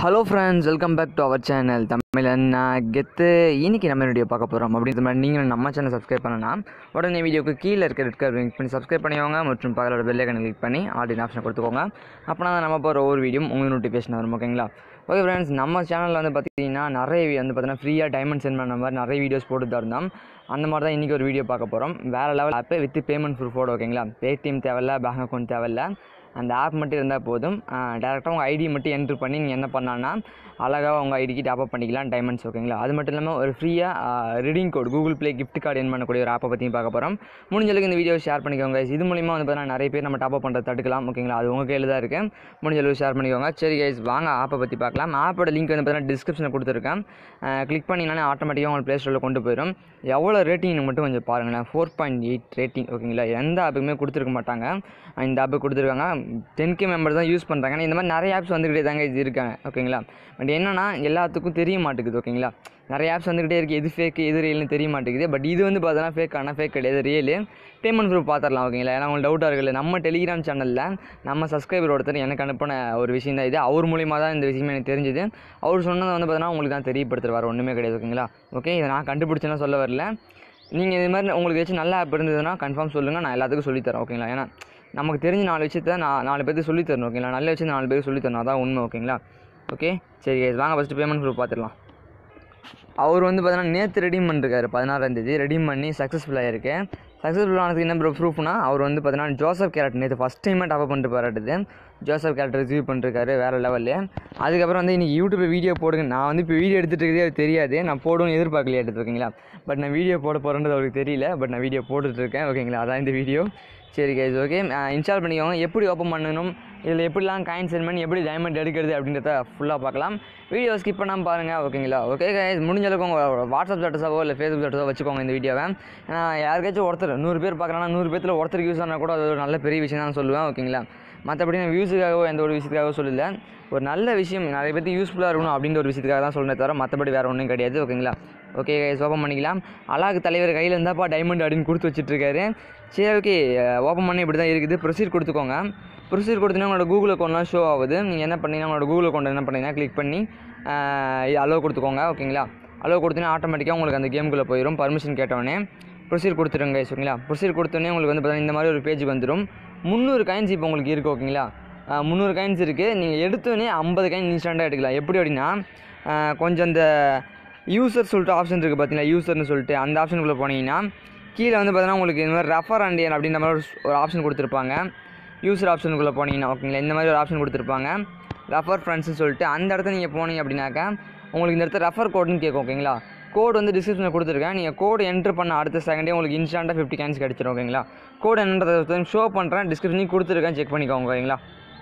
Hello friends welcome back to our channel Tamilan நான் கெத்து இன்னைக்கு நம்ம வீடியோ பார்க்க போகிறோம் அப்படின்ற மாதிரி நீங்களும் நம்ம சேனல் சப்ஸ்கிரைப் பண்ணலாம் உடனே வீடியோக்கு கீழே இருக்க ரெட் கலர் லிங்க் பண்ணி சப்ஸ்கிரைப் பண்ணிக்கோங்க மற்றும் பக்கத்தோட பெல் ஐக்கனை கிளிக் பண்ணி ஆடின் ஆப்ஷன் கொடுத்துக்கோங்க அப்போனா தான் நம்ம போகிற ஒவ்வொரு வீடியோ உங்களுக்கு நோட்டிஃபிகேஷன் வரும் ஓகேங்களா ஓகே ஃப்ரெண்ட்ஸ் நம்ம சேனலில் வந்து பார்த்தீங்கன்னா நிறைய வி- வந்து பார்த்தீங்கன்னா ஃப்ரீயாக டைமண்ட் சென்ட் பண்ண மாதிரி நிறைய வீடியோஸ் போட்டு தான் இருந்தோம் அந்த மாதிரி தான் இன்றைக்கி ஒரு வீடியோ பார்க்க போகிறோம் வேறு லெவல் ஆப்பு வித் பேமெண்ட் ப்ரூஃபோட ஓகேங்களா பேடிஎம் தேவையில்ல பேங்க் அக்கௌண்ட் தேவையில்ல அந்த ஆப் மட்டும் இருந்தால் போதும் டேரெக்டாக உங்கள் ஐடி மட்டும் என்ட்ரு பண்ணி நீங்கள் என்ன பண்ணலான்னா அழகாக உங்கள் ஐடிக்கு டாப்அப் பண்ணிக்கலாம் டைமண்ட்ஸ் ஓகேங்களா அது மட்டும் இல்லாமல் ஒரு ஃப்ரீயாக reading code Google Play gift card earn பண்ணக்கூடிய ஒரு ஆப்பை பற்றியும் பார்க்க போகிறோம் முடிஞ்ச அளவுக்கு இந்த வீடியோ ஷேர் பண்ணிக்கோங்க guys. இது மூலிமா வந்து பார்த்தீங்கன்னா நிறைய பேர் நம்ம டாப்அப் பண்ணுறது தடுக்கலாம் ஓகேங்களா அது உங்கள் கையில் தான் இருக்குது முடிஞ்ச அளவுக்கு ஷேர் பண்ணிக்கோங்க சரி கைஸ் வாங்க ஆப்பை பற்றி பார்க்கலாம் ஆப்போட லிங்க் வந்து பார்த்தீங்கன்னா டிஸ்கிரிப்ஷனில் கொடுத்துருக்கேன் கிளிக் பண்ணிங்கன்னா ஆட்டோமேட்டிக்காக உங்களுக்கு ப்ளே ஸ்டோரில் கொண்டு போயிடும் எவ்வளோ ரேட்டிங் மட்டும் கொஞ்சம் பாருங்களேன் ஃபோர் பாயிண்ட் எயிட் ரேட்டிங் ஓகேங்களா எந்த ஆப்புக்குமே கொடுத்துருக்க மாட்டாங்க இந்த ஆப்பு கொடுத்துருக்காங்க டென் கே மெம்பர் தான் யூஸ் பண்ணுறாங்க இந்த மாதிரி நிறைய ஆப்ஸ் வந்துக்கிட்டே தாங்க இது இருக்காங்க ஓகேங்களா பட் என்னன்னா எல்லாத்துக்கும் தெரிய மாட்டேங்குது ஓகேங்களா நிறைய ஆப்ஸ் வந்துக்கிட்டே இருக்குது எது ஃபேக் எது ரியல்னு தெரிய மாட்டேங்குது பட் இது வந்து பார்த்தோன்னா ஃபேக் ஆனால் ஃபேக் கிடையாது ரியலு பேமெண்ட் ப்ரூஃப் பார்த்துடலாம் ஓகேங்களா ஏன்னா உங்களுக்கு டவுட்டாக இருக்குல்ல நம்ம டெலிகிராம் சேனலில் நம்ம சப்ஸ்கிரைபர் ஒருத்தர் எனக்கு அனுப்பின ஒரு விஷயம் தான் இது அவர் மூலியமாக தான் இந்த விஷயமே எனக்கு தெரிஞ்சுது அவர் சொன்னதை வந்து பார்த்தீங்கன்னா உங்களுக்கு தான் தெரியப்படுத்துவார் ஒன்றுமே கிடையாது ஓகேங்களா ஓகே இதை நான் கண்டுபிடிச்சேன்னா சொல்ல வரல நீங்கள் இது மாதிரி உங்களுக்கு ஏதாச்சும் நல்ல ஆப் இருந்ததுன்னா கன்ஃபார்ம் சொல்லுங்கள் நான் எல்லாத்துக்கும் சொல்லித்தரேன் ஓகேங்களா ஏன்னா நமக்கு தெரிஞ்ச நாலு விஷயத்த நான் நாலு பேருக்கு சொல்லித் தரணும் ஓகேங்களா நல்ல விஷயம் நாலு பேருக்கு சொல்லித் தரணும் அதான் உண்மை ஓகேங்களா ஓகே சரி guys, வாங்க ஃபஸ்ட்டு பேமெண்ட் ப்ரூஃப் பார்த்துடலாம் அவர் வந்து பார்த்தீங்கன்னா நேற்று ரெடீம் பண்ணிருக்காரு பதினாறாம் தேதி ரெடீம் பண்ணி சக்ஸஸ்ஃபுல் ஆகிருக்கு சக்ஸஸ்ஃபுல் ஆனதுக்கு என்ன ப்ரோ ப்ரூஃப்னா அவர் வந்து பார்த்தீங்கன்னா ஜோசப் கேரட் நேற்று ஃபஸ்ட் டைமே டாப் பண்ணிட்டு பாராட்டுது ஜோசப் கேரட் ரிசீவ் பண்ணிருக்காரு வேறு லெவலில் அதுக்கப்புறம் வந்து இன்றைக்கி யூடியூப்பில் வீடியோ போடுங்க நான் வந்து இப்போ வீடியோ எடுத்துகிட்டு இருக்கிறதே அவருக்கு தெரியாது நான் போடுவேன்னு எதிர்பார்க்கலையே எடுத்துருக்கீங்களா பட் நான் வீடியோ போட போகிறேன்றது அவருக்கு தெரியல பட் நான் வீடியோ போட்டுட்ருக்கேன் ஓகேங்களா அதான் இந்த வீடியோ சரி கைஸ் ஓகே இன்ஸ்டால் பண்ணிக்கோங்க எப்படி ஓப்பன் பண்ணணும் இதில் எப்படிலாம் காயின் சென்ட் பண்ணி எப்படி டைமண்ட் எடுக்கிறது அப்படின்றத ஃபுல்லாக பார்க்கலாம் வீடியோ ஸ்கிப் பண்ணாமல் பாருங்கள் ஓகேங்களா ஓகே கைஸ் முடிஞ்ச அளவுக்கு உங்கள் வாட்ஸ்அப் ஸ்டேட்டஸாவோ இல்லை ஃபேஸ்புக் ஸ்டேட்டஸோ வச்சுக்கோங்க இந்த வீடியோவை ஏன்னா யாருக்காச்சும் ஒருத்தர் நூறு பேர் பார்க்குறாங்கன்னா நூறு பேர்த்தில் ஒருத்தருக்கு யூஸ் ஆனால் கூட அது ஒரு நல்ல பெரிய விஷயம் தான் சொல்லுவேன் ஓகேங்களா மற்றபடி நான் வியூஸுக்காகவோ எந்த ஒரு விஷயத்துக்காகவோ சொல்லல ஒரு நல்ல விஷயம் நிறைய பேருக்கு யூஸ்ஃபுல்லாக இருக்கணும் அப்படின்ற ஒரு விஷயத்துக்காக தான் சொல்லுறேன் தவிர மற்றபடி வேறு ஒன்றும் கிடையாது ஓகேங்களா ஓகே ஓப்பன் பண்ணிக்கலாம் அழகு தலைவர் கையில் இருந்தாப்பா டைமண்ட் அப்படின்னு கொடுத்து வச்சிட்ருக்காரு சரி ஓகே ஓப்பன் பண்ணி இப்படி தான் இருக்குது ப்ரொசீட் கொடுத்துக்கோங்க ப்ரொசீட் கொடுத்தீங்கன்னா உங்களோட கூகுள் அக்கௌண்ட்லாம் ஷோ ஆகுது நீங்கள் என்ன பண்ணீங்கன்னா உங்களோட கூகுள் அக்கௌண்ட் என்ன பண்ணீங்கன்னா கிளிக் பண்ணி அலோவ் கொடுத்துக்கோங்க ஓகேங்களா அலோவ் கொடுத்தீங்கன்னா ஆட்டோமேட்டிக்காக உங்களுக்கு அந்த கேமுக்குள்ளே போயிடும் பர்மிஷன் கேட்டவொடனே ப்ரொசீட் கொடுத்துருங்க guys, ஓகேங்களா ப்ரொசீட் கொடுத்தோடனே உங்களுக்கு வந்து பார்த்தீங்கன்னா இந்த மாதிரி ஒரு பேஜுக்கு வந்துடும் முந்நூறு காயின்ஸ் இப்போ உங்களுக்கு இருக்குது ஓகேங்களா ஆஹ் முந்நூறு காயின்ஸ் இருக்குது நீங்கள் எடுத்தோடனே ஐம்பது காயின் இன்ஸ்டண்ட்டாக எடுக்கலாம் எப்படி அப்படின்னா ஆஹ் கொஞ்சம் இந்த யூசர் சொல்லிட்டு ஆப்ஷன் இருக்குது பார்த்தீங்களா யூசர்னு சொல்லிட்டு அந்த ஆப்ஷனுக்குள்ளே போனீங்கன்னா கீழே வந்து பார்த்தீங்கன்னா உங்களுக்கு இந்த மாதிரி ரெஃபர் அண்ட் அப்படின்ற மாதிரி ஒரு- ஒரு ஆப்ஷன் கொடுத்துருப்பாங்க யூசர் ஆப்ஷனுக்குள்ளே போனீங்கன்னா ஓகேங்களா இந்த மாதிரி ஒரு ஆப்ஷன் கொடுத்துருப்பாங்க ரெஃபர் ஃப்ரெண்ட்ஸ்னு சொல்லிட்டு அந்த இடத்துல நீங்கள் போனீங்க அப்படின்னாக்கா உங்களுக்கு இந்த இடத்துல ரெஃபர் கோடுன்னு கேட்கும் ஓகேங்களா கோட் வந்து டிஸ்கிரிப்ஷனில் கொடுத்துருக்கேன் நீங்கள் கோடு என்ட்ரு பண்ண அடுத்த செகண்டே உங்களுக்கு இன்ஸ்டண்ட்டாக ஃபிஃப்டி கேன்ஸ் கிடச்சிரும் ஓகேங்களா கோட் என்னன்றதை ஷோ பண்ணுறேன் டிஸ்கிரிப்ஷனையும் கொடுத்துருக்கேன் செக் பண்ணிக்கோங்க ஓகேங்களா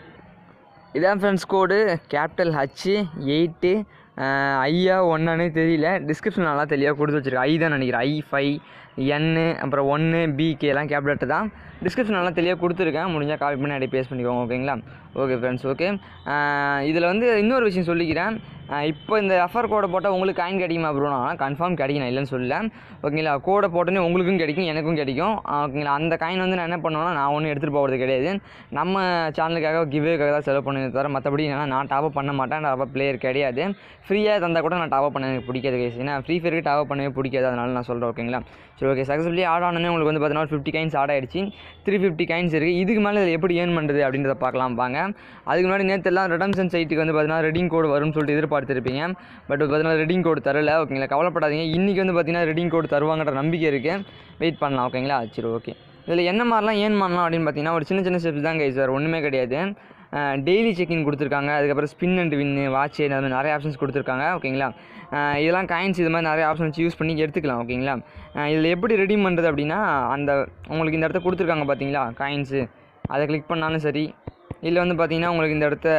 இதான் friends code capital H eight ஐயா ஒன்னானே தெரியல டிஸ்கிரிப்ஷன் நல்லா தெளிவாக கொடுத்து வச்சிருக்கேன் ஐ தான் நினைக்கிறேன் ஐ ஃபைவ் என்னு அப்புறம் ஒன்று பிகே எல்லாம் கேபிட்டல் தான் டிஸ்கிரிப்ஷன் நல்லா தெளிவாக கொடுத்துருக்கேன் முடிஞ்சால் காப்பி பண்ணி அப்படியே பேஸ்ட் பண்ணிக்கோங்க ஓகேங்களா ஓகே ஃப்ரெண்ட்ஸ் ஓகே இதில் வந்து இன்னொரு விஷயம் சொல்லிக்கிறேன் ஆஹ் இப்போ இந்த ரெஃபர் கோடை போட்டால் உங்களுக்கு காயின் கிடைக்குமா ப்ரோனா கன்ஃபார்ம் கிடைக்கும் நான் இல்லைன்னு சொல்லல ஓகேங்களா கோடை போட்டோன்னே உங்களுக்கும் கிடைக்கும் எனக்கும் கிடைக்கும் ஆஹ் ஓகேங்களா அந்த காயின் வந்து நான் என்ன பண்ணுவேன்னா நான் ஒன்றும் எடுத்துகிட்டு போகிறது கிடையாது நம்ம சேனலுக்காக கிவ்வேக்காக தான் செலவு பண்ணுறது தவிர மற்றபடி என்னன்னா நான் டாப்அப் பண்ண மாட்டேன் டாப்அப் பிளேயர் கிடையாது ஃப்ரீயாக தந்தால் கூட நான் டாப்அப் பண்ண எனக்கு பிடிக்காது guys. ஏன்னா ஃப்ரீ ஃபயருக்கு டாப்அப் பண்ணவே பிடிக்காது அதனால நான் சொல்கிறேன் ஓகேங்களா சரி ஓகே சக்ஸஸ்ஃபுல்லி ஆட் ஆனோடனே உங்களுக்கு வந்து பார்த்தீங்கன்னா ஃபிஃப்டி கைன்ஸ் ஆட் ஆயிடுச்சு த்ரீ ஃபிஃப்டி கைன்ஸ் இருக்குது இதுக்கு மேலே இதில் எப்படி ஏர்ன் பண்ணுறது அப்படின்றத பார்க்கலாம் வாங்க அதுக்கு முன்னாடி நேற்று எல்லாம் ரெடம்சன் சைட்டுக்கு வந்து பார்த்தீங்கன்னா ரெடிங் கோடு வரும்னு சொல்லிட்டு எதிர்பார்த்துருப்பீங்க பட் பார்த்தீங்கன்னா ரெடிங் கோடு தரல ஓகேங்களா கவலைப்படாதீங்க இன்றைக்கி வந்து பார்த்தீங்கன்னா ரெடிங் கோடு தருவாங்கன்ற நம்பிக்கை இருக்குது வெயிட் பண்ணலாம் ஓகேங்களா சரி ஓகே இதில் என்ன மாதிரிலாம் ஏன் பண்ணலாம் அப்படின்னு பார்த்தீங்கன்னா ஒரு சின்ன சின்ன ஸ்டெப்ஸ் தான் கைஸ் வேறு ஒன்றுமே கிடையாது டெய்லி செக்இன் கொடுத்துருக்காங்க அதுக்கப்புறம் ஸ்பின் அண்ட் வின்னு வாட்ச் அந்த மாதிரி நிறைய ஆப்ஷன்ஸ் கொடுத்துருக்காங்க ஓகேங்களா அஹ் இதெல்லாம் காயின்ஸ் இது மாதிரி நிறைய ஆப்ஷன் வச்சு யூஸ் பண்ணி எடுத்துக்கலாம் ஓகேங்களா இதில் எப்படி ரெடீம் பண்ணுறது அப்படின்னா அந்த உங்களுக்கு இந்த இடத்த கொடுத்துருக்காங்க பார்த்தீங்களா காயின்ஸு அதை கிளிக் பண்ணாலும் சரி இல்லை வந்து பார்த்தீங்கன்னா உங்களுக்கு இந்த இடத்த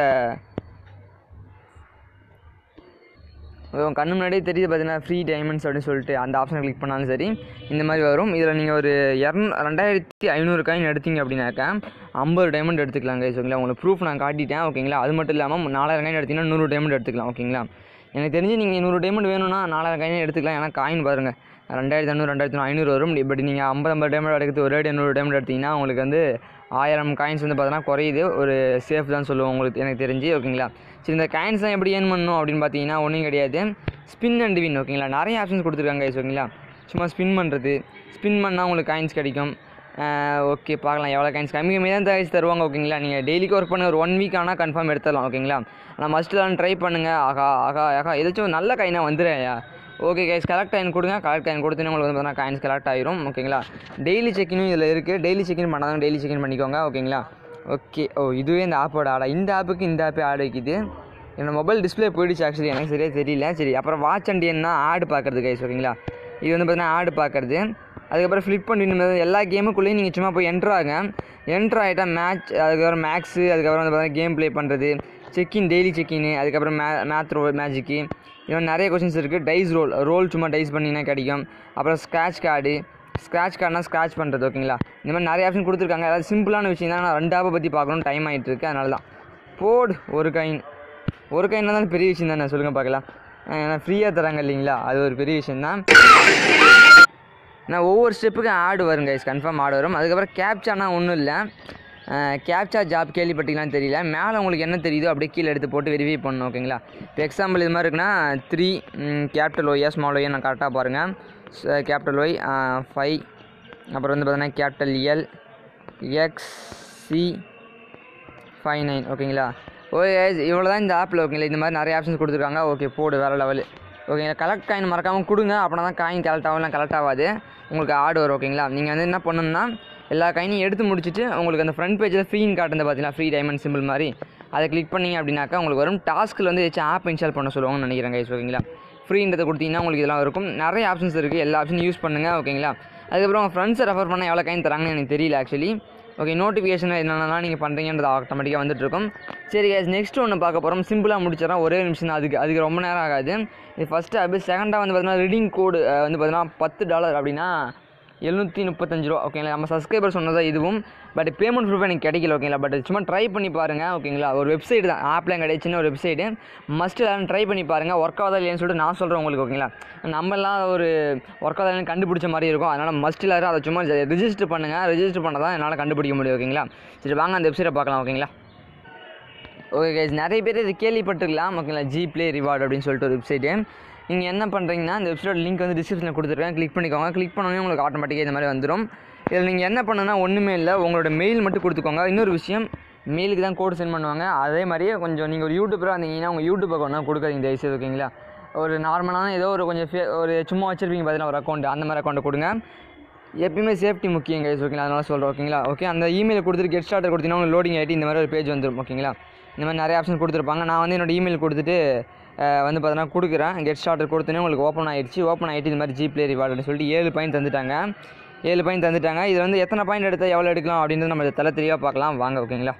உங்கள் கண்ணு முன்னாடியே தெரியுது பார்த்தீங்கன்னா ஃப்ரீ டைமண்ட்ஸ் அப்படின்னு சொல்லிட்டு அந்த ஆப்ஷனை கிளிக் பண்ணாலும் சரி இந்த மாதிரி வரும் இதில் நீங்கள் ஒரு இரநூ ரெண்டாயிரத்தி ஐநூறு காயின் எடுத்தீங்க அப்படின்னாக்கா ஐம்பது டைமண்ட் எடுத்துக்கலாம் கைஸ் ஓகேங்களா உங்களுக்கு ப்ரூஃப் நான் காட்டிட்டேன் ஓகேங்களா அது மட்டும் இல்லாமல் நாலாயிரம் காயின் எடுத்தீங்கன்னா நூறு டைமண்ட் எடுத்துக்கலாம் ஓகேங்களா எனக்கு தெரிஞ்சு நீங்கள் நூறு டைமண்ட் வேணும்னா நாலாயிரம் காயின் எடுத்துக்கலாம் ஏன்னா காயின் பாருங்கள் ரெண்டாயிரத்தி ஐநூறு ரெண்டாயிரத்தி ஐநூறு வரும் பட் நீங்கள் ஐம்பது ஐம்பது டைமண்ட் எடுக்கிறது ஒரு அடி நூறு டைமண்ட் எடுத்தீங்கன்னா உங்களுக்கு வந்து ஆயிரம் காயின்ஸ் வந்து பார்த்தீங்கன்னா குறையுது ஒரு சேஃப் தான் சொல்லுவோம் உங்களுக்கு எனக்கு தெரிஞ்சு ஓகேங்களா சரி இந்த காயின்ஸ்லாம் எப்படி ஏர்ன் பண்ணணும் அப்படின்னு பார்த்தீங்கன்னா ஒன்றும் கிடையாது ஸ்பின் அண்ட் வின் ஓகேங்களா நிறைய ஆப்ஷன்ஸ் கொடுத்துருக்காங்க guys, ஓகேங்களா சும்மா ஸ்பின் பண்ணுறது ஸ்பின் பண்ணால் உங்களுக்கு காயின்ஸ் கிடைக்கும் ஓகே பார்க்கலாம் எவ்வளோ காயின்ஸ் கம்மி கம்மி தான் காயின்ஸ் தருவாங்க ஓகேங்களா நீங்கள் டெய்லிக்கு ஒர்க் பண்ண ஒரு ஒன் வீக் ஆனால் கன்ஃபார்ம் எடுத்துடலாம் ஓகேங்களா ஆனால் மஸ்ட்லாம் ட்ரை பண்ணுங்கள் ஆகா ஆகா ஆகா ஏதாச்சும் ஒரு நல்ல காயினாக வந்துடுறேயா ஓகே கைஸ் கலெக்ட் காயின் கொடுங்க கலெக்ட் காயின் கொடுத்தீங்கன்னா உங்களுக்கு வந்து பார்த்தீங்கன்னா காயின்ஸ் கலெக்ட் ஆயிரும் ஓகேங்களா டெய்லி செக்கினும் இதில் இருக்குது டெய்லி செக்கின் பண்ணாதான் டெய்லி செக்கின் பண்ணிக்கோங்க ஓகேங்களா ஓகே ஓ இதுவே இந்த ஆப்போட ஆடா இந்த ஆப்புக்கு இந்த ஆப்பே ஆடு வைக்குது என்னோட மொபைல் டிஸ்ப்ளே போயிடுச்சு ஆக்சுவலி எனக்கு சரியாக தெரியல சரி அப்புறம் வாட்ச் அண்ட் என்ன ஆடு பார்க்குறது கைஸ் ஓகேங்களா இது வந்து பார்த்தீங்கன்னா ஆடு பார்க்குறது அதுக்கப்புறம் ஃப்ளிப் பண்ணி எல்லா கேமுக்குள்ளேயும் நீங்கள் சும்மா போய் என்ட்ரு ஆகுங்க என்ட்ரு ஆகிட்டா மேட்ச் அதுக்கப்புறம் மேக்ஸு அதுக்கப்புறம் வந்து பார்த்தீங்கன்னா கேம் ப்ளே பண்ணுறது செக்கின் டெய்லி செக்கின் அதுக்கப்புறம் மே மேத் ரோல் மேஜிக்கு இது மாதிரி நிறைய கொஷின்ஸ் இருக்குது டைஸ் ரோல் ரோல் சும்மா டைஸ் பண்ணிங்கன்னா கிடைக்கும் அப்புறம் ஸ்க்ராட்ச் கார்டு ஸ்க்ராட்ச் கார்டுனா ஸ்க்ராட்ச் பண்ணுறது ஓகேங்களா இந்த மாதிரி நிறைய ஆப்ஷன் கொடுத்துருக்காங்க அதாவது சிம்பிளான விஷயம் தான் நான் ரெண்டு ஆப்பை பற்றி பார்க்கணும் டைம் ஆகிட்டு இருக்கு அதனால தான் போடு ஒரு காயின் ஒரு காயின் தான் பெரிய விஷயம் தானே சொல்லுங்கள் பார்க்கலாம் அஹ் ஏன்னா ஃப்ரீயாக தராங்க இல்லைங்களா அது ஒரு பெரிய விஷயம் தான் நான் ஒவ்வொரு ஸ்டெப்புக்கும் ஆடு வரும் கைஸ் கன்ஃபார்ம் ஆடு வரும் அதுக்கப்புறம் கேப்சானா ஒன்றும் இல்லை கேப்சா ஜாப் கேள்விப்பட்டீங்களான்னு தெரியல மேலே உங்களுக்கு என்ன தெரியுதோ அப்படியே கீழே எடுத்து போட்டு வெரிஃபை பண்ணணும் ஓகேங்களா இப்போ எக்ஸாம்பிள் இது மாதிரி இருக்குன்னா த்ரீ கேபிட்டல் ஒய்யா ஸ்மால் ஒய்யா நான் கரெக்டாக பாருங்கள் கேபிட்டல் ஒய் ஃபைவ் அப்புறம் வந்து பார்த்தீங்கன்னா capital L X C five nine ஓகேங்களா ஓகே இவ்வளோ தான் இந்த ஆப்பில் ஓகேங்களா இந்த மாதிரி நிறைய ஆப்ஷன்ஸ் கொடுத்துருக்காங்க ஓகே போடு வேறு லெவலு ஓகேங்களா கலெக்ட் காயின் மறக்காமல் கொடுங்க அப்படின்னா தான் காயின் கலெக்ட் ஆகலாம் கலெக்ட் ஆகாது உங்களுக்கு ஆடு வரும் ஓகேங்களா நீங்கள் வந்து என்ன பண்ணணும்னா எல்லா காயினையும் எடுத்து முடிச்சுட்டு உங்களுக்கு அந்த ஃப்ரண்ட் பேஜில் ஃப்ரீன்னு காட்டுறது பார்த்தீங்கன்னா ஃப்ரீ டைமண்ட் சிம்பிள் மாதிரி அதை கிளிக் பண்ணீங்க அப்படின்னாக்கா உங்களுக்கு வரும் டாஸ்க்கில் வந்து ஏதாச்சும் ஆப் இன்ஸ்டால் பண்ண சொல்லுவாங்கன்னு நினைக்கிறேன் guys ஓகேங்களா ஃப்ரீன்றதை கொடுத்தீங்கன்னா உங்களுக்கு இதெல்லாம் இருக்கும் நிறைய ஆப்ஷன்ஸ் இருக்குது எல்லா ஆப்ஷனும் யூஸ் பண்ணுங்கள் ஓகேங்களா அதுக்கப்புறம் உங்கள் ஃப்ரெண்ட்ஸை ரெஃபர் பண்ண எவ்வளோ காயின் தராங்கன்னு எனக்கு தெரியல ஆக்சுவலி ஓகே நோட்டிஃபிகேஷன் என்னென்னலாம் நீங்கள் பண்ணுறீங்கன்றது ஆட்டோமேட்டிக்காக வந்துட்டு இருக்கும் சரி guys நெக்ஸ்ட் ஒன்று பார்க்க போகிறோம் சிம்பிளாக முடிச்சிடறோம் ஒரே நிமிஷம் தான் அதுக்கு அதுக்கு ரொம்ப நேரம் ஆகாது இது ஃபஸ்ட்டு அப்படி செகண்டாக வந்து பார்த்தீங்கன்னா ரீடிங் கோடு வந்து பார்த்தீங்கன்னா பத்து டாலர் அப்படின்னா எழுநூற்றி முப்பத்தஞ்சு ரூபா ஓகேங்களா நம்ம சப்ஸ்கிரைபர் சொன்னதா இதுவும் பட் பேமெண்ட் ப்ரூஃப் எனக்கு கிடைக்கல ஓகேங்களா பட் சும்மா ட்ரை பண்ணி பாருங்கள் ஓகேங்களா ஒரு வெப்சைட் தான் ஆப்லாம் கிடையாது சின்ன ஒரு வெப்சைட்டு மஸ்ட் எல்லாரும் ட்ரை பண்ணி பாருங்கள் ஒர்க் ஆகுதா இல்லையான்னு சொல்லிட்டு நான் சொல்கிறேன் உங்களுக்கு ஓகேங்களா நம்ம எல்லாம் ஒரு ஒர்க் ஆகுதா இல்லைன்னு கண்டுபிடிச்ச மாதிரி இருக்கும் அதனால் மஸ்ட் எல்லாரும் அதை சும்மா ரிஜிஸ்டர் பண்ணுங்கள் ரிஜிஸ்டர் பண்ணால் தான் என்னால் கண்டுபிடிக்க முடியும் ஓகேங்களா சரி வாங்க அந்த வெப்சைட்டை பார்க்கலாம் ஓகேங்களா ஓகே கைஸ் நிறைய பேர் இது கேள்விப்பட்டிருக்கலாம் ஓகேங்களா ஜி ப்ளே ரிவார்டு அப்படின்னு சொல்லிட்டு ஒரு வெப்சைட்டு நீங்கள் என்ன பண்ணுறீங்கன்னா இந்த வெப்சைட் லிங்க் வந்து டிஸ்கிரிப்ஷனில் கொடுத்துருக்கேன் கிளிக் பண்ணிக்கோங்க கிளிக் பண்ணோன்னே உங்களுக்கு ஆட்டோமேட்டிக்காக இந்த மாதிரி வந்துடும் இதில் நீங்கள் என்ன பண்ணுன்னா ஒன்றுமே இல்லை உங்களோட மெயில் மட்டும் கொடுத்துக்கோங்க இன்னொரு விஷயம் மெயிலுக்கு தான் கோடு சென்ட் பண்ணுவாங்க அதே மாதிரியே கொஞ்சம் நீங்கள் ஒரு யூடியூபராக இருந்தீங்கன்னா உங்கள் யூடியூப் அக்கௌண்ட் கொடுக்காதீங்க தயவுசெய்து ஓகேங்களா ஒரு நார்மலான ஏதோ ஒரு கொஞ்சம் ஃபே ஒரு சும்மா வச்சுருப்பீங்க பார்த்தீங்கன்னா ஒரு அக்கௌண்ட் அந்த மாதிரி அக்கௌண்ட்டை கொடுங்க எப்பயுமே சேஃப்டி முக்கியம் கைஸ் ஓகேங்களா அதனால சொல்கிறேன் ஓகேங்களா ஓகே அந்த இமெயில் கொடுத்துட்டு கெட் ஸ்டார்டர் கொடுத்தீங்கன்னா உங்களுக்கு லோடிங் ஆகிட்டு இந்த மாதிரி ஒரு பேஜ் வந்துடும் ஓகேங்களா இந்த மாதிரி நிறைய ஆப்ஷன் கொடுத்துருப்பாங்க நான் வந்து என்னோட இமெயில் கொடுத்துட்டு அஹ், வந்து பார்த்தீங்கன்னா கொடுக்குறேன் கெட் ஸ்டார்டர் கொடுத்தோன்னே உங்களுக்கு ஓப்பன் ஆயிடுச்சு ஓப்பன் ஆகிட்டு இந்த மாதிரி ஜிப்ளே ரிவார்டுன்னு சொல்லிட்டு ஏழு பாயிண்ட் தந்துட்டாங்க ஏழு பாயிண்ட் தந்துட்டாங்க இது வந்து எத்தனை பாயிண்ட் எடுத்தால் எவ்வளோ எடுக்கலாம் அப்படின்றது நம்ம தலை தெளிவாக பார்க்கலாம் வாங்க ஓகேங்களா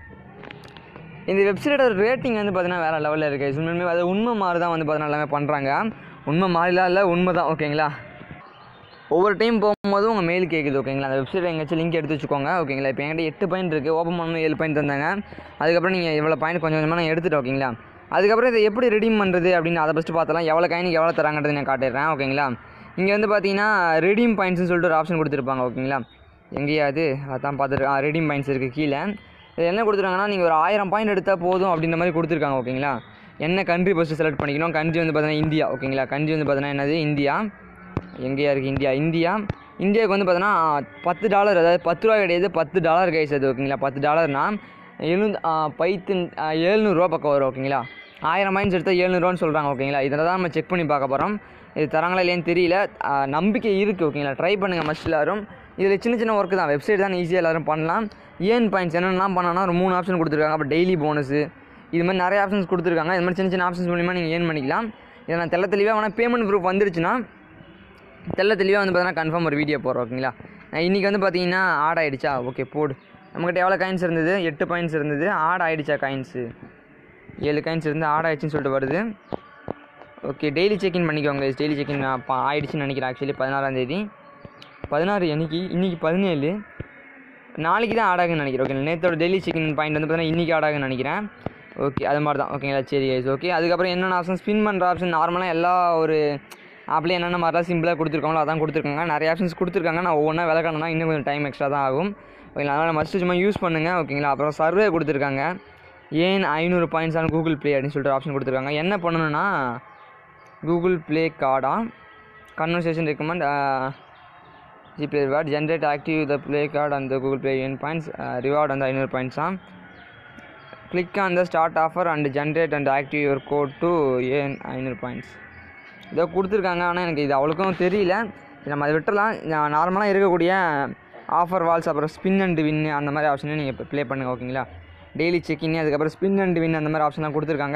இந்த வெப்சைட்டோட ரேட்டிங் வந்து பார்த்தீங்கன்னா வேறு லெவலில் இருக்குது உண்மையுமே அது உண்மை மாதிரி தான் வந்து பார்த்தீங்கன்னா எல்லாமே பண்ணுறாங்க உண்மை மாதிரிலாம் இல்லை உண்மை தான் ஓகேங்களா ஒவ்வொரு டைம் போகும்போது உங்கள் மெயில் கேட்குது ஓகேங்களா அந்த வெப்சைட் எங்கேயாச்சும் லிங்க் எடுத்து வச்சுக்கோங்க ஓகேங்களா இப்போ என்கிட்ட எட்டு பாயிண்ட் இருக்குது ஓப்பன் பண்ணணும் ஏழு பாயிண்ட் தந்தாங்க அதுக்கப்புறம் நீங்கள் இவ்வளோ பாயிண்ட் கொஞ்சம் கொஞ்சமாக நான் எடுத்துட்டேன் ஓகேங்களா அதுக்கப்புறம் இதை எப்படி ரெடீம் பண்ணுறது அப்படின்னு அதை ஃபஸ்ட்டு பார்த்தலாம் எவ்வளோ காயினுக்கு எவ்வளோ தராங்கன்றது நான் காட்டிடுறேன் ஓகேங்களா இங்கே வந்து பார்த்தீங்கன்னா ரெடீம் பாயிண்ட்ஸ்னு சொல்லிட்டு ஒரு ஆப்ஷன் கொடுத்துருப்பாங்க ஓகேங்களா எங்கேயாவது அதான் பார்த்துட்டு ரெடீம் பாயிண்ட்ஸ் இருக்குது கீழே இது என்ன கொடுத்துருக்காங்கன்னா நீங்கள் ஒரு ஆயிரம் பாயிண்ட் எடுத்தால் போதும் அப்படின்ற மாதிரி கொடுத்துருக்காங்க ஓகேங்களா என்ன கண்ட்ரி ஃபஸ்ட்டு செலக்ட் பண்ணிக்கணும் கண்ட்ரி வந்து பார்த்தீங்கன்னா இந்தியா ஓகேங்களா கண்ட்ரி வந்து பார்த்தீங்கன்னா என்னது இந்தியா எங்கேயா இருக்குது இந்தியா இந்தியா இந்தியாவுக்கு வந்து பார்த்தோன்னா பத்து டாலர் அதாவது பத்து ரூபா கிடையாது பத்து டாலர் கைஸ் அது ஓகேங்களா பத்து டாலர்னா எழுநூ பைத்து ஏழ்நூறுரூவா பக்கம் வரும் ஓகேங்களா ஆயிரம் பாயிண்ட்ஸ் எடுத்தால் ஏழ்நூறுவான்னு சொல்கிறாங்க ஓகேங்களா இதில் தான் நம்ம செக் பண்ணி பார்க்க போகிறோம் இது தராங்களா இல்லையான்னு தெரியல ஆ, நம்பிக்கை இருக்குது ஓகேங்களா ட்ரை பண்ணுங்கள் மஸ்ட் எல்லாரும் இதில் சின்ன சின்ன ஒர்க்கு தான் வெப்சைட் தான் ஈஸியாக எல்லாரும் பண்ணலாம் ஏன் பாயிண்ட்ஸ் என்னென்னலாம் பண்ணனா ஒரு மூணு ஆப்ஷன் கொடுத்துருக்காங்க அப்போ டெய்லி போனஸு இது மாதிரி நிறைய ஆப்ஷன்ஸ் கொடுத்துருக்காங்க இது மாதிரி சின்ன சின்ன ஆப்ஷன்ஸ் மூலிமா நீங்கள் ஏர்ன் பண்ணிக்கலாம் இதை நான் தெள்ள தெளிவாக வேணால் பேமெண்ட் ப்ரூஃப் வந்துருச்சுன்னா தெள்ள தெளிவாக வந்து பார்த்தீங்கன்னா கன்ஃபார்ம் ஒரு வீடியோ போடுறோம் ஓகேங்களா நான் இன்றைக்கி வந்து பார்த்தீங்கன்னா ஆட் ஆயிடுச்சா ஓகே போடு நம்மக்கிட்ட எவ்வளோ காயின்ஸ் இருந்தது எட்டு பாயிண்ட்ஸ் இருந்தது ஆட் ஆயிடுச்சா காயின்ஸு ஏழு காயின்ஸ் இருந்து ஆட் ஆயிடுச்சுன்னு சொல்லிட்டு வருது ஓகே டெய்லி செக்இன் பண்ணிக்கோங்க டெய்லி செக்இன் ஆயிடுச்சுன்னு நினைக்கிறேன் ஆக்சுவலி பதினாறாம் தேதி பதினாறு என்னைக்கு இன்றைக்கி பதினேழு நாளைக்கு தான் ஆட் ஆகுன்னு நினைக்கிறேன் ஓகே நேற்றோட டெய்லி செக்இன் பாயிண்ட் வந்து பார்த்தீங்கன்னா இன்றைக்கி ஆட் ஆகுன்னு நினைக்கிறேன் ஓகே அது மாதிரி தான் ஓகேங்களா சரி guys ஓகே அதுக்கப்புறம் என்னென்ன ஆப்ஷன் ஸ்பின் பண்ணுற ஆப்ஷன் நார்மலாக எல்லா ஒரு ஆப்லேயும் என்னென்ன மாதிரிலாம் சிம்பிளாக கொடுத்துருக்காங்களோ அதான் கொடுத்துருக்காங்க நிறைய ஆப்ஷன்ஸ் கொடுத்துருக்காங்க நான் ஒவ்வொன்றா விளக்கணும்னா இன்னும் கொஞ்சம் டைம் எக்ஸ்ட்ரா தான் ஆகும் ஓகேங்களா அதனால் மஸ்ட்டு சும்மா யூஸ் பண்ணுங்கள் ஓகேங்களா அப்புறம் சர்வே கொடுத்துருக்காங்க ஏன் ஐநூறு பாயிண்ட்ஸ் ஆன் கூகுள் ப்ளே அப்படின்னு சொல்லிட்டு ஆப்ஷன் கொடுத்துருக்காங்க என்ன பண்ணணும்னா கூகுள் ப்ளே கார்டா conversation recommend GPay reward generate active the play card அந்த Google Play earn points reward அந்த ஐநூறு பாயிண்ட்ஸா click on the start offer and generate and active your code to earn ஐநூறு பாயிண்ட்ஸ் இதை கொடுத்துருக்காங்க ஆனால் எனக்கு இது அவ்வளோக்கும் தெரியல இது நம்ம அதை விட்டுறலாம் நார்மலாக இருக்கக்கூடிய ஆஃபர் வால்ஸ் அப்புறம் ஸ்பின் அண்ட் வின் அந்த மாதிரி ஆப்ஷனே நீங்கள் ப்ளே பண்ணுங்கள் ஓகேங்களா டெய்லி செக்கிங் அதுக்கப்புறம் ஸ்பின் அண்ட் வின் அந்த மாதிரி ஆப்ஷன்லாம் கொடுத்துருக்காங்க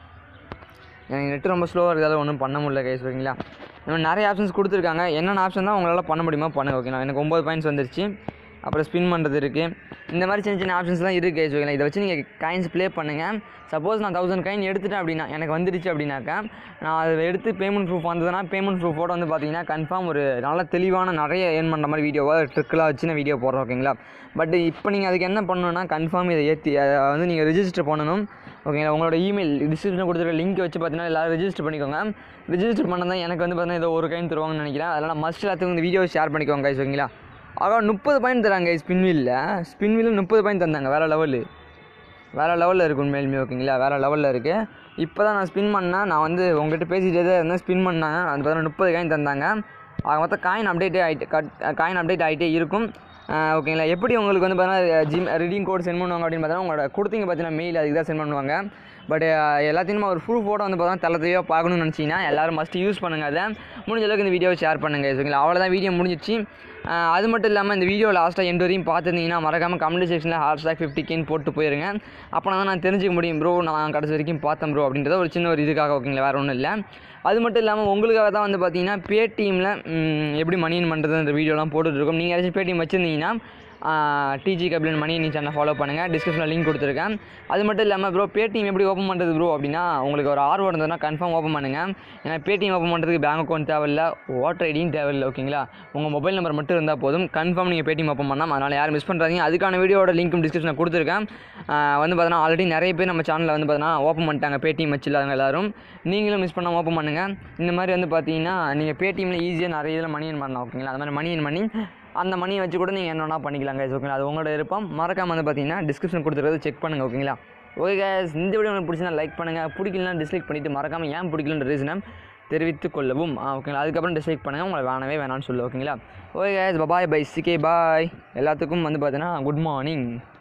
எனக்கு நெட் ரொம்ப ஸ்லோவாக இருக்கிறதால ஒன்றும் பண்ண முடியல கைஸ் ஓகேங்களா இந்த மாதிரி நிறைய ஆப்ஷன்ஸ் கொடுத்துருக்காங்க என்னென்ன ஆப்ஷன் தான் உங்களால் பண்ண முடியுமோ பண்ணுங்க ஓகேங்களா எனக்கு ஒம்பது பாயிண்ட்ஸ் வந்துருச்சு அப்புறம் ஸ்பின் பண்ணுறது இருக்குது இந்த மாதிரி சின்ன சின்ன ஆப்ஷன்ஸ்லாம் இருக்குது கைஸ் ஓகேங்களா இதை வச்சு நீங்கள் காயின்ஸ் ப்ளே பண்ணுங்கள் சப்போஸ் நான் தௌசண்ட் காயின் எடுத்துட்டேன் அப்படின்னா எனக்கு வந்துடுச்சு அப்படின்னாக்கா நான் அதை எடுத்து பேமெண்ட் ப்ரூஃப் வந்ததுன்னா பேமெண்ட் ப்ரூஃபோட வந்து பார்த்தீங்கன்னா கன்ஃபார்ம் ஒரு நல்ல தெளிவான நிறைய ஏர்ன் பண்ணுற மாதிரி வீடியோவாக ட்ரிக்கெலாம் வச்சு நான் வீடியோ போடுறேன் ஓகேங்களா பட் இப்போ நீங்கள் அதுக்கு என்ன பண்ணணும்னா கன்ஃபார்ம் இதை ஏற்றி அதை வந்து நீங்கள் ரிஜிஸ்டர் பண்ணணும் ஓகேங்களா உங்களோட இமெயில் டிஸ்கிரிப்ஷன் கொடுத்துருக்க லிங்க் வச்சு பார்த்தீங்கன்னா எல்லோரும் ரிஜிஸ்டர் பண்ணிக்கோங்க ரிஜிஸ்டர் பண்ண தான் எனக்கு வந்து பார்த்தீங்கன்னா ஏதோ ஒரு கைன் தருவாங்கன்னு நினைக்கிறேன் அதனால் மஸ்ட் எல்லாத்துக்கும் இந்த வீடியோ ஷேர் பண்ணிக்கோங்க கைஸ் ஓகேங்களா ஆகா முப்பது பாயிண்ட் தராங்க ஸ்பின் வீலில் ஸ்பின் வீலில் முப்பது பாயிண்ட் தந்தாங்க வேறு லெவலு வேறு லெவலில் இருக்குது உண்மையிலுமே ஓகேங்களா வேறு லெவலில் இருக்குது இப்போ தான் நான் ஸ்பின் பண்ணேன் நான் வந்து உங்கள்கிட்ட பேசிகிட்டே தான் இருந்தேன் ஸ்பின் பண்ணாங்க அது பார்த்தீங்கன்னா முப்பது காயின் தந்தாங்க ஆக மொத்தம் காயின் அப்டேட்டே ஆகிட்டு கட் காயின் அப்டேட் ஆகிட்டே இருக்கும் ஆஹ் ஓகேங்களா எப்படி உங்களுக்கு வந்து பார்த்தீங்கன்னா ஜிம் ரீடிங் கோட் சென்ட் பண்ணுவாங்க அப்படின்னு பார்த்தீங்கன்னா உங்களோட கொடுத்தீங்க பார்த்தீங்கன்னா மெயில் அதுக்கு தான் சென்ட் பண்ணுவாங்க பட் எல்லாத்தையும் ஒரு ப்ரூஃபோட வந்து பார்த்தீங்கன்னா தளத்தையோ பார்க்கணும்னு நினச்சிங்கன்னா எல்லோரும் மஸ்ட் யூஸ் பண்ணுங்கள் அதை முடிஞ்ச அளவுக்கு இந்த வீடியோவை ஷேர் பண்ணுங்கள் ஓகேங்களா அவ்வளோதான் வீடியோ முடிஞ்சிச்சு ஆஹ் அது மட்டும் இல்லாமல் இந்த வீடியோ லாஸ்ட்டாக எண்டு வரையும் பார்த்துருந்தீங்கன்னா மறக்காமல் கமெண்ட் செக்ஷனில் ஹேஷ்டாக் ஃபிஃப்டி கேன்னு போட்டு போயிருங்க அப்போ தான் நான் தெரிஞ்சுக்க முடியும் ப்ரோ நான் கடைசி வரைக்கும் பார்த்தேன் ப்ரோ அப்படின்றத ஒரு சின்ன ஒரு இதுக்காக ஓகேங்களா வேறு ஒன்றும் இல்லை அது மட்டும் இல்லாமல் உங்களுக்காக தான் வந்து பார்த்தீங்கன்னா பேடிஎம்மில் எப்படி மணி இன் பண்ணுறதுன்ற வீடியோலாம் போட்டுட்ருக்கோம் நீங்கள் ஏதாச்சும் பேடிஎம் வச்சுருந்தீங்கன்னா டிஜி கபிலன் மணி நீ சேனல் ஃபாலோ பண்ணுங்கள் டிஸ்கிரிப்ஷனில் லிங்க் கொடுத்துருக்கேன் அது மட்டும் இல்லாமல் ப்ரோ பேடிஎம் எப்படி ஓப்பன் பண்ணுறது ப்ரோ அப்படின்னா உங்களுக்கு ஒரு ஆர்வம் இருந்ததுன்னா கன்ஃபார்ம் ஓப்பன் பண்ணுங்கள் ஏன்னா பேடிஎம் ஓப்பன் பண்ணுறதுக்கு பேங்க் அக்கௌண்ட் தேவையில்ல ஓட்டர் ஐடியும் தேவையில்லை ஓகேங்களா உங்கள் மொபைல் நம்பர் மட்டும் இருந்தால் போதும் கன்ஃபார்ம் நீங்கள் பேடிஎம் ஓப்பன் பண்ணலாம் அதனால் யாரும் மிஸ் பண்ணுறாதீங்க அதுக்கான வீடியோட லிங்க்கும் டிஸ்கிரிப்ஷனில் கொடுத்துருக்கேன் ஆஹ் வந்து பார்த்தீங்கன்னா ஆல்ரெடி நிறைய பேர் நம்ம சேனலில் வந்து பார்த்தீங்கன்னா ஓப்பன் பண்ணிட்டாங்க பேடிஎம் வச்சு இல்லாதவங்க எல்லாரும் நீங்களும் மிஸ் பண்ணாமல் ஓப்பன் பண்ணுங்கள் இந்த மாதிரி வந்து பார்த்தீங்கன்னா நீங்கள் பேடிஎம்மில் ஈஸியாக நிறைய இதில் மணி ஏர்ன் பண்ணலாம் ஓகேங்களா அது மாதிரி மணி ஏர்ன் பண்ணி அந்த மணியை வச்சு கூட நீங்கள் என்னென்னா பண்ணிக்கலாம் guys ஓகேங்களா அது உங்களோட விருப்பம் மறக்காம வந்து பார்த்தீங்கன்னா டிஸ்கிரிப்ஷன் கொடுத்துருக்கிறது செக் பண்ணுங்கள் ஓகேங்களா ஓகே guys இந்த வீடியோ உங்களுக்கு பிடிச்சினா லைக் பண்ணுங்கள் பிடிக்கலனா டிஸ்லைக் பண்ணிவிட்டு மறக்காமல் ஏன் பிடிக்கலன்ற ரீசனை தெரிவித்துக் கொள்ளவும் ஆ ஓகேங்களா அதுக்கப்புறம் டிஸ்லைக் பண்ணுங்கள் உங்களை வேணவே வேணாம்னு சொல்லு ஓகேங்களா ஓகே guys பபாய் பை சிகே பாய் எல்லாத்துக்கும் வந்து பார்த்தீங்கன்னா குட் மார்னிங்